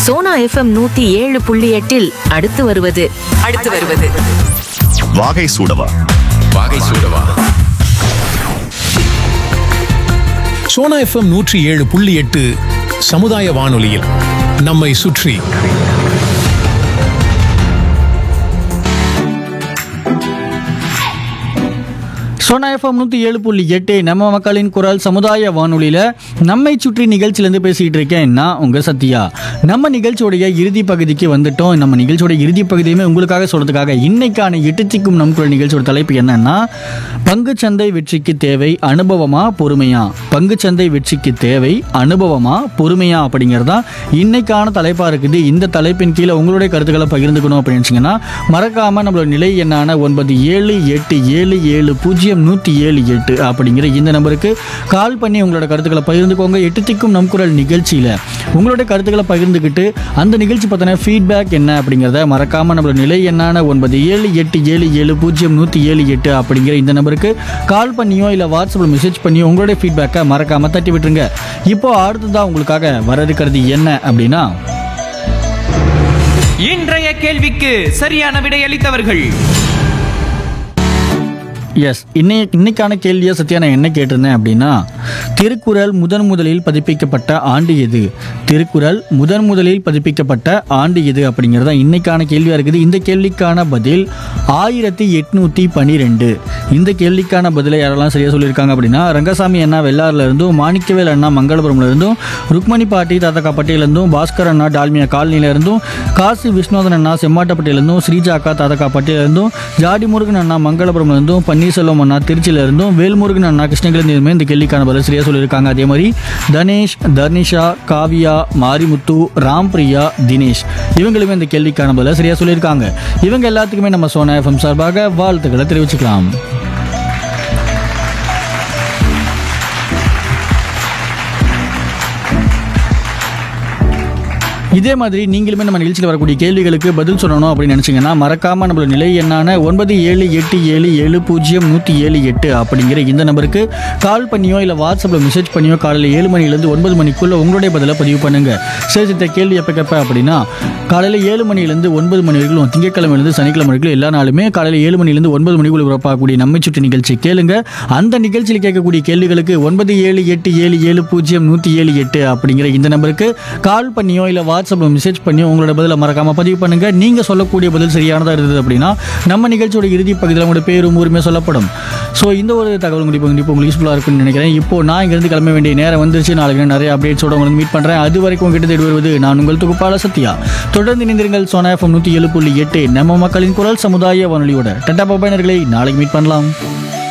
Sona FM நூத்தி ஏழு புள்ளி எட்டில் அடுத்து வருவது அடுத்து வருவது வாகை சூடவா வாகை சூடவா சோனா எஃப்எம் நூற்றி ஏழு புள்ளி எட்டு சமுதாய வானொலியில் நம்மை சுற்றி சோனா எஃப்எம் நூற்றி ஏழு புள்ளி எட்டு நம்ம மக்களின் குரல் சமுதாய வானொலியில் நம்மை சுற்றி நிகழ்ச்சியிலேருந்து பேசிகிட்டு இருக்கேன் நான் உங்கள் சத்யா நம்ம நிகழ்ச்சியோடைய இறுதி பகுதிக்கு வந்துட்டோம் நம்ம நிகழ்ச்சியோட இறுதி பகுதியுமே உங்களுக்காக சொல்கிறதுக்காக இன்னைக்கான எட்டுச்சிக்கும் நம் குரல் நிகழ்ச்சியோட தலைப்பு என்னன்னா பங்குச்சந்தை வெற்றிக்கு தேவை அனுபவமா பொறுமையா பங்குச்சந்தை வெற்றிக்கு தேவை அனுபவமா பொறுமையா அப்படிங்கிறதா இன்னைக்கான தலைப்பாக இருக்குது இந்த தலைப்பின் கீழே உங்களுடைய கருத்துக்களை பகிர்ந்துக்கணும் அப்படின்னு நினச்சிங்கன்னா மறக்காமல் நம்மளோட நிலை எண்ணான ஒன்பது ஏழு எட்டு ஏழு ஏழு பூஜ்ஜியம் நூற்றி ஏழு எட்டு அப்படிங்கிற இந்த நம்பருக்கு கால் பண்ணி உங்களோட கருத்துக்களை பகிர்ந்துக்கோங்க எட்டு திக்கும் நம் குரல் நிகழ்ச்சியில் உங்களோட கருத்துக்களை பகிர்ந்துக்கிட்டு அந்த நிகழ்ச்சி பற்றின ஃபீட்பேக் என்ன அப்படிங்கிறத மறக்காமல் நம்மளோட நிலை எண்ணான ஒன்பது ஏழு எட்டு ஏழு ஏழு பூஜ்ஜியம் நூற்றி ஏழு எட்டு அப்படிங்கிற இந்த நம்பருக்கு கால் பண்ணியோ இல்லை வாட்ஸ்அப்பில் மெசேஜ் பண்ணியோ உங்களுடைய ஃபீட்பேக்கை மறக்காமல் தட்டி விட்டுருங்க இப்போ அடுத்ததாக உங்களுக்காக வர இருக்கிறது என்ன அப்படின்னா இன்றைய கேள்விக்கு சரியான விடையளித்தவர்கள் எஸ் இன்னை இன்னைக்கான கேள்வியை சத்யா நான் என்ன கேட்டிருந்தேன் அப்படின்னா திருக்குறள் முதன் முதலில் பதிப்பிக்கப்பட்ட ஆண்டு எது திருக்குறள் முதன் முதலில் பதிப்பிக்கப்பட்ட ஆண்டு எது அப்படிங்கிறது தான் இன்னைக்கான கேள்வியாக இருக்குது இந்த கேள்விக்கான பதில் ஆயிரத்தி எட்நூற்றி பன்னிரெண்டு இந்த கேள்விக்கான பதிலை யாரெல்லாம் சரியாக சொல்லியிருக்காங்க அப்படின்னா ரங்கசாமி அண்ணா வெள்ளாறுல இருந்தும் மாணிக்கவேல் அண்ணா மங்களபுரம்ல இருந்தும் ருக்மணி பாட்டி தாத்தக்கா பட்டியில இருந்தும் பாஸ்கர் அண்ணா டால்மியா காலனில இருந்தும் காசி விஸ்வநாதன் அண்ணா செம்மாட்டப்பட்டியில இருந்தும் ஸ்ரீஜா அக்கா தாத்தக்கா பட்டியில இருந்தும் ஜாடி முருகன் அண்ணா மங்களபுரம்ல இருந்தும் பன்னீர்செல்வம் அண்ணா திருச்சியில இருந்தும் வேல்முருகன் அண்ணா கிருஷ்ணகிரில இருந்துமே இந்த கேள்விக்கான பதில் சரியா சொல்லியிருக்காங்க அதே மாதிரி தனேஷ் தர்னிஷா காவியா மாரிமுத்து ராம்பிரியா தினேஷ் இவங்களுமே இந்த கேள்விக்கான பதில சரியா சொல்லியிருக்காங்க இவங்க எல்லாத்துக்குமே நம்ம சோனா எஃப்எம் சார்பாக வாழ்த்துக்களை தெரிவிச்சுக்கலாம் இதே மாதிரி நீங்களுமே நம்ம நிகழ்ச்சியில் வரக்கூடிய கேள்விகளுக்கு பதில் சொல்லணும் அப்படின்னு நினச்சிங்கன்னா மறக்காமல் நம்மளோட நிலை எண்ணான ஒன்பது ஏழு எட்டு ஏழு ஏழு பூஜ்ஜியம் நூற்றி ஏழு எட்டு அப்படிங்கிற இந்த நம்பருக்கு கால் பண்ணியோ இல்லை வாட்ஸ்அப்பில் மெசேஜ் பண்ணியோ காலையில் ஏழு மணிலேருந்து ஒன்பது மணிக்குள்ளே உங்களுடைய பதிலை பதிவு பண்ணுங்கள் சரி இந்த கேள்வி எப்போ கேட்பேன் அப்படின்னா காலையில் ஏழு மணிலேருந்து ஒன்பது மணி வரைக்கும் திங்கட்கிழமையிலேருந்து சனிக்கிழமை வரைக்கும் எல்லா நாளுமே காலையில் ஏழு மணிலேருந்து ஒன்பது மணிக்குள்ள உறப்பாகக்கூடிய நம்மை சுற்றி நிகழ்ச்சி கேளுங்க அந்த நிகழ்ச்சியில் கேட்கக்கூடிய கேள்விகளுக்கு ஒன்பது ஏழு எட்டு ஏழு ஏழு பூஜ்ஜியம் நூற்றி ஏழு எட்டு அப்படிங்கிற இந்த நம்பருக்கு கால் பண்ணியோ இல்லை வாட்ஸ்அப்பில் மெசேஜ் பண்ணியோ உங்களோட பதிலை மறக்காம பதிவு பண்ணுங்க நீங்கள் சொல்லக்கூடிய பதில் சரியானதாக இருந்தது அப்படின்னா நம்ம நிகழ்ச்சியோட இறுதி பகுதியில் உங்களோட பேரும் ஊருமே சொல்லப்படும் ஸோ இந்த ஒரு தகவல் கண்டிப்பாக கண்டிப்பாக உங்களுக்கு யூஸ்ஃபுல்லாக இருக்கும்னு நினைக்கிறேன் இப்போ நான் இங்கிருந்து கிளம்ப வேண்டிய நேரம் வந்துருச்சு நாளைக்கு நான் நிறைய அப்டேட்ஸோட உங்களுக்கு மீட் பண்ணுறேன் அது வரைக்கும் உங்ககிட்ட தேடி வருவது நான் உங்கள் தொகுப்பாள சத்யா தொடர்ந்து இணைந்திருங்கள் சோனா எஃப்எம் நூற்றி ஏழு புள்ளி எட்டு நம்ம மக்களின் குரல் சமுதாய வானொலியோட டட்டா பாபாயினர்களை நாளைக்கு மீட் பண்ணலாம்